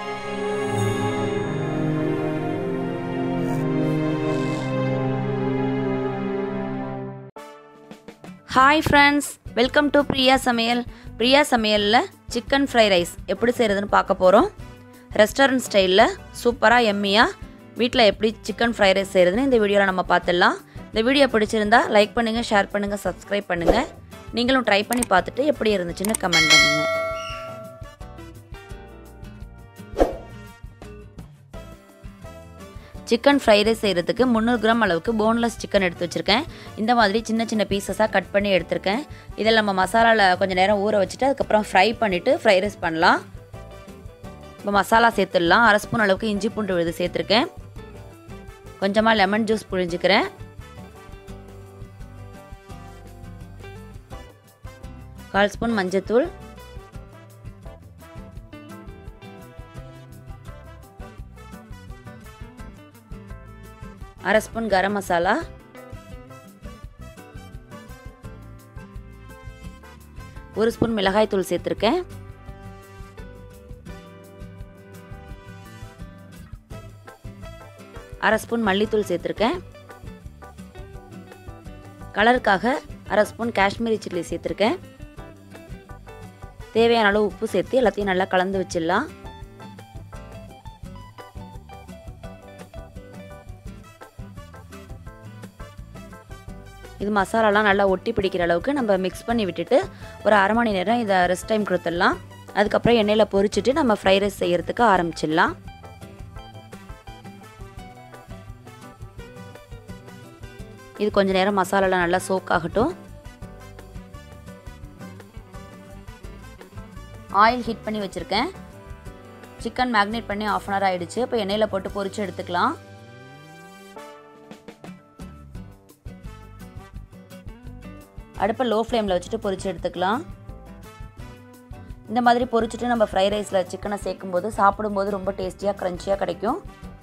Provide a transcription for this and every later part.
hi friends welcome to Priya சமையல் பிரியா சமையலில் chicken fry rice எப்படி செய்கிறதுன்னு பார்க்க போகிறோம் ரெஸ்டாரண்ட் ஸ்டைலில் சூப்பராக எம்மியாக வீட்டில் எப்படி சிக்கன் ஃப்ரை ரைஸ் செய்கிறதுன்னு இந்த வீடியோவில் நம்ம பார்த்துடலாம் இந்த வீடியோ பிடிச்சிருந்தா லைக் பண்ணுங்கள் ஷேர் பண்ணுங்கள் சப்ஸ்கிரைப் பண்ணுங்கள் நீங்களும் ட்ரை பண்ணி பார்த்துட்டு எப்படி இருந்துச்சுன்னு கமெண்ட் பண்ணுங்கள் சிக்கன் ஃப்ரை ரைஸ் செய்கிறதுக்கு முந்நூறு கிராம் அளவுக்கு போன்லெஸ் சிக்கன் எடுத்து வச்சுருக்கேன் இந்த மாதிரி சின்ன சின்ன பீசஸாக கட் பண்ணி எடுத்திருக்கேன் இதில் நம்ம மசாலாவில் கொஞ்சம் நேரம் ஊற வச்சுட்டு அதுக்கப்புறம் ஃப்ரை பண்ணிவிட்டு ஃப்ரை ரைஸ் பண்ணலாம் இப்போ மசாலா சேர்த்துடலாம் அரை ஸ்பூன் அளவுக்கு இஞ்சி பூண்டு விழுது சேர்த்துருக்கேன் கொஞ்சமாக லெமன் ஜூஸ் புழிஞ்சிக்கிறேன் கால் ஸ்பூன் மஞ்சத்தூள் அரை ஸ்பூன் கரம் மசாலா ஒரு ஸ்பூன் மிளகாய் தூள் சேர்த்துருக்கேன் அரை ஸ்பூன் மல்லித்தூள் சேர்த்துருக்கேன் கலருக்காக அரை ஸ்பூன் காஷ்மீரி சில்லி சேர்த்துருக்கேன் தேவையான அளவு உப்பு சேர்த்து எல்லாத்தையும் நல்லா கலந்து வச்சிடலாம் இது மசாலாலாம் நல்லா ஒட்டி பிடிக்கிற அளவுக்கு நம்ம மிக்ஸ் பண்ணி விட்டுட்டு ஒரு அரை மணி நேரம் இதை ரெஸ்ட் டைம் கொடுத்துடலாம் அதுக்கப்புறம் எண்ணெயில் பொரிச்சிட்டு நம்ம ஃப்ரை ரைஸ் செய்கிறதுக்கு ஆரம்பிச்சிடலாம் இது கொஞ்ச நேரம் மசாலாலாம் நல்லா சோக் ஆகட்டும் ஆயில் ஹீட் பண்ணி வச்சுருக்கேன் சிக்கன் மேக்னேட் பண்ணி ஆஃப் அன் ஹவர் ஆகிடுச்சு இப்போ எண்ணெயில் போட்டு பொரிச்சு எடுத்துக்கலாம் அடுப்பை லோ ஃப்ளேமில் வச்சுட்டு பொரிச்சு எடுத்துக்கலாம் இந்த மாதிரி பொரிச்சுட்டு நம்ம ஃப்ரை ரைஸில் சிக்கனை சேர்க்கும்போது சாப்பிடும்போது ரொம்ப டேஸ்டியாக க்ரன்ச்சியாக கிடைக்கும்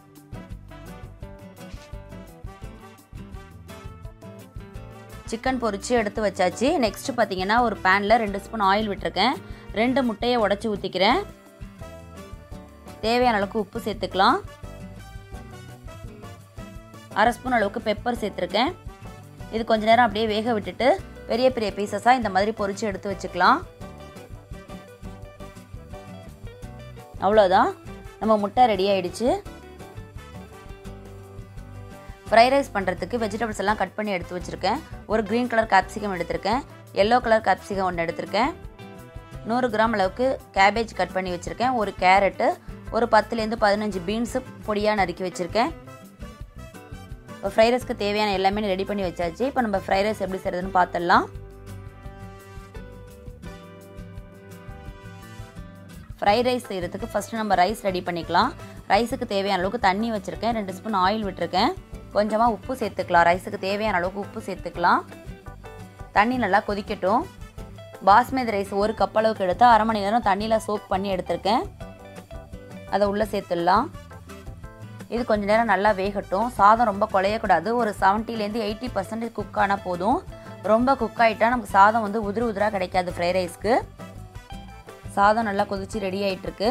சிக்கன் பொரிச்சு எடுத்து வச்சாச்சு நெக்ஸ்ட்டு பார்த்தீங்கன்னா ஒரு பேனில் ரெண்டு ஸ்பூன் ஆயில் விட்டுருக்கேன் ரெண்டு முட்டையை உடச்சி ஊற்றிக்கிறேன் தேவையான அளவுக்கு உப்பு சேர்த்துக்கலாம் அரை ஸ்பூன் அளவுக்கு பெப்பர் சேர்த்துருக்கேன் இது கொஞ்ச நேரம் அப்படியே வேக விட்டுட்டு பெரிய பெரிய பீசஸாக இந்த மாதிரி பொரிச்சு எடுத்து வச்சுக்கலாம் அவ்வளோதான் நம்ம முட்டை ரெடி ஆயிடுச்சு ஃப்ரை ரைஸ் பண்ணுறதுக்கு வெஜிடபிள்ஸ் எல்லாம் கட் பண்ணி எடுத்து வச்சுருக்கேன் ஒரு க்ரீன் கலர் கேப்சிகம் எடுத்திருக்கேன் எல்லோ கலர் கேப்சிகம் ஒன்று எடுத்திருக்கேன் நூறு கிராம் அளவுக்கு கேபேஜ் கட் பண்ணி வச்சுருக்கேன் ஒரு கேரட்டு ஒரு பத்துலேருந்து பதினஞ்சு பீன்ஸு பொடியாக நறுக்கி வச்சுருக்கேன் இப்போ ஃப்ரை ரைஸ்க்கு தேவையான எல்லாமே ரெடி பண்ணி வச்சாச்சு இப்போ நம்ம ஃப்ரை ரைஸ் எப்படி செய்கிறதுன்னு பார்த்துடலாம் ஃப்ரை ரைஸ் செய்கிறதுக்கு ஃபஸ்ட்டு நம்ம ரைஸ் ரெடி பண்ணிக்கலாம் ரைஸுக்கு தேவையான அளவுக்கு தண்ணி வச்சுருக்கேன் ரெண்டு ஸ்பூன் ஆயில் விட்டுருக்கேன் கொஞ்சமாக உப்பு சேர்த்துக்கலாம் ரைஸுக்கு தேவையான அளவுக்கு உப்பு சேர்த்துக்கலாம் தண்ணி நல்லா கொதிக்கட்டும் பாஸ்மதி ரைஸ் ஒரு கப் அளவுக்கு எடுத்து அரை மணி நேரம் தண்ணியில் சோப் பண்ணி எடுத்திருக்கேன் அதை உள்ளே சேர்த்துடலாம் இது கொஞ்ச நேரம் நல்லா வேகட்டும் சாதம் ரொம்ப குலையக்கூடாது ஒரு செவன்ட்டிலேருந்து எயிட்டி பர்சன்டேஜ் குக் ஆனால் போதும் ரொம்ப குக் ஆகிட்டா நமக்கு சாதம் வந்து உதிரி உதிராக கிடைக்காது ஃப்ரை ரைஸ்க்கு சாதம் நல்லா கொதிச்சு ரெடி ஆகிட்டுருக்கு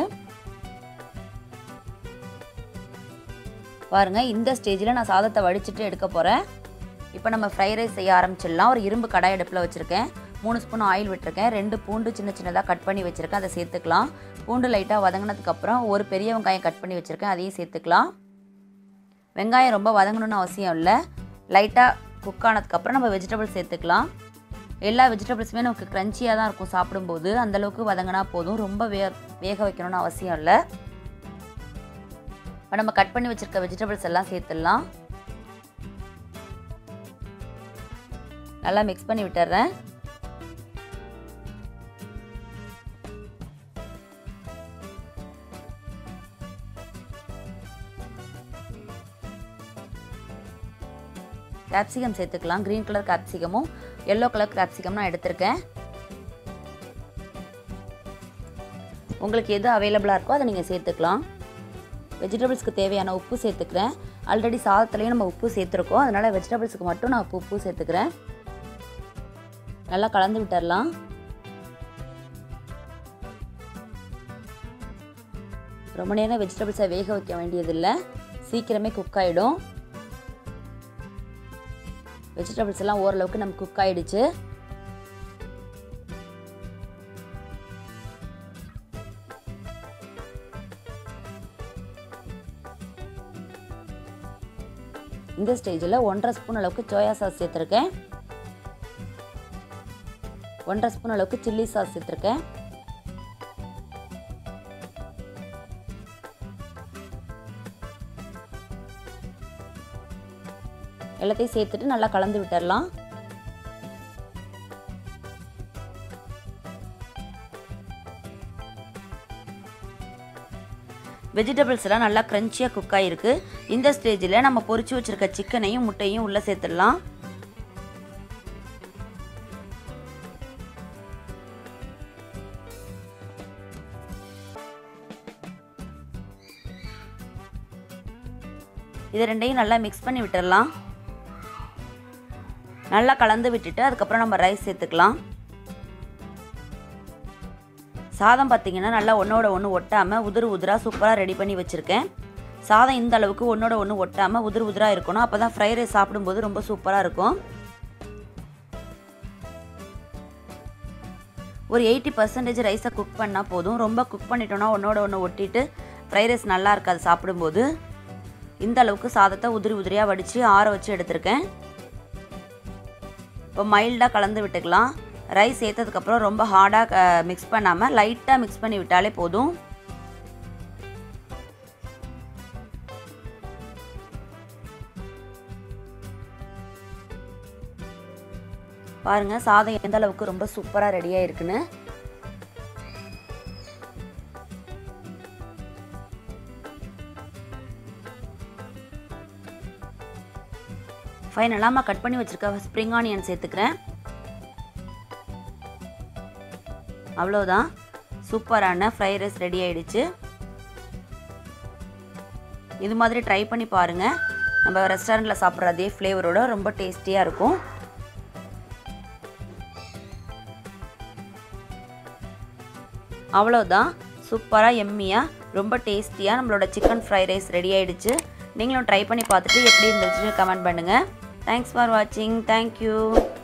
பாருங்கள் இந்த ஸ்டேஜில் நான் சாதத்தை வடிச்சிட்டு எடுக்க போகிறேன் இப்போ நம்ம ஃப்ரை ரைஸ் செய்ய ஆரம்பிச்சிடலாம் ஒரு இரும்பு கடாய் அடுப்பில் வச்சுருக்கேன் மூணு ஸ்பூன் ஆயில் விட்டுருக்கேன் ரெண்டு பூண்டு சின்ன சின்னதாக கட் பண்ணி வச்சுருக்கேன் அதை சேர்த்துக்கலாம் பூண்டு லைட்டாக வதங்கினதுக்கப்புறம் ஒரு பெரிய வெங்காயம் கட் பண்ணி வச்சுருக்கேன் அதையும் சேர்த்துக்கலாம் வெங்காயம் ரொம்ப வதங்கணும்னு அவசியம் இல்லை லைட்டாக குக் ஆனதுக்கப்புறம் நம்ம வெஜிடபிள்ஸ் சேர்த்துக்கலாம் எல்லா வெஜிடபிள்ஸுமே நமக்கு க்ரன்ச்சியாக தான் இருக்கும் சாப்பிடும்போது அந்தளவுக்கு வதங்கினா போதும் ரொம்ப வே வேக வைக்கணும்னு அவசியம் இல்லை இப்போ நம்ம கட் பண்ணி வச்சுருக்க வெஜிடபிள்ஸ் எல்லாம் சேர்த்துடலாம் நல்லா மிக்ஸ் பண்ணி விட்டுறேன் கேப்சிகம் சேர்த்துக்கலாம் க்ரீன் கலர் கேப்சிகமும் எல்லோ கலர் கேப்சிகம் நான் எடுத்திருக்கேன் உங்களுக்கு எது அவைலபிளாக இருக்கோ அதை நீங்கள் சேர்த்துக்கலாம் வெஜிடபிள்ஸ்க்கு தேவையான உப்பு சேர்த்துக்கிறேன் ஆல்ரெடி சாதத்துலேயும் நம்ம உப்பு சேர்த்துருக்கோம் அதனால் வெஜிடபிள்ஸுக்கு மட்டும் நான் உப்பு உப்பு சேர்த்துக்கிறேன் நல்லா கலந்து விட்டுறலாம் ரொம்ப நேரம் வெஜிடபிள்ஸை வேக வைக்க வேண்டியதில்லை சீக்கிரமே குக் ஆகிடும் வெஜிடபிள்ஸ் எல்லாம் ஓரளவுக்கு நம்ம குக் ஆகிடுச்சு இந்த ஸ்டேஜில் ஒன்றரை ஸ்பூன் அளவுக்கு சோயா சாஸ் சேர்த்துருக்கேன் ஒன்றரை ஸ்பூன் அளவுக்கு சில்லி சாஸ் சேர்த்துருக்கேன் எல்லாத்தையும் சேர்த்துட்டு நல்லா கலந்து விட்டுடலாம் வெஜிடபிள்ஸ் எல்லாம் நல்லா க்ரன்ச்சியாக குக் ஆகிருக்கு இந்த ஸ்டேஜில் நம்ம பொரிச்சு வச்சுருக்க சிக்கனையும் முட்டையும் உள்ளே சேர்த்துடலாம் இது ரெண்டையும் நல்லா மிக்ஸ் பண்ணி விட்டுடலாம் நல்லா கலந்து விட்டுட்டு அதுக்கப்புறம் நம்ம ரைஸ் சேர்த்துக்கலாம் சாதம் பார்த்திங்கன்னா நல்லா ஒன்றோட ஒன்று ஒட்டாமல் உதிர் உதிராக சூப்பராக ரெடி பண்ணி வச்சுருக்கேன் சாதம் இந்த அளவுக்கு ஒன்றோட ஒன்று ஒட்டாமல் உதிர் உதிராக இருக்கணும் அப்போ தான் ஃப்ரை ரைஸ் சாப்பிடும்போது ரொம்ப சூப்பராக இருக்கும் ஒரு எயிட்டி பர்சன்டேஜ் ரைஸை குக் பண்ணால் போதும் ரொம்ப குக் பண்ணிட்டோன்னா ஒன்றோட ஒன்று ஒட்டிட்டு ஃப்ரை ரைஸ் நல்லா இருக்காது சாப்பிடும்போது இந்த அளவுக்கு சாதத்தை உதிரி உதிரியாக வடித்து ஆற வச்சு எடுத்திருக்கேன் இப்போ மைல்டாக கலந்து விட்டுக்கலாம் ரைஸ் சேர்த்ததுக்கப்புறம் ரொம்ப ஹார்டாக மிக்ஸ் பண்ணாமல் லைட்டாக மிக்ஸ் பண்ணி விட்டாலே போதும் பாருங்கள் சாதம் எந்த அளவுக்கு ரொம்ப சூப்பராக ரெடியாக இருக்குன்னு ஃபைனலாக கட் பண்ணி வச்சுருக்க ஸ்ப்ரிங் ஆனியன் சேர்த்துக்கிறேன் அவ்வளோதான் சூப்பரான ஃப்ரை ரைஸ் ரெடி ஆயிடுச்சு இது மாதிரி ட்ரை பண்ணி பாருங்கள் நம்ம ரெஸ்டாரண்ட்டில் சாப்பிட்ற அதே ஃப்ளேவரோட ரொம்ப டேஸ்டியாக இருக்கும் அவ்வளோதான் சூப்பராக எம்மியாக ரொம்ப டேஸ்டியாக நம்மளோட சிக்கன் ஃப்ரை ரைஸ் ரெடி ஆயிடுச்சு நீங்களும் ட்ரை பண்ணி பார்த்துட்டு எப்படி இருந்துச்சுன்னு கமெண்ட் பண்ணுங்கள் தேங்க்ஸ் ஃபார் வாட்சிங் தேங்க்யூ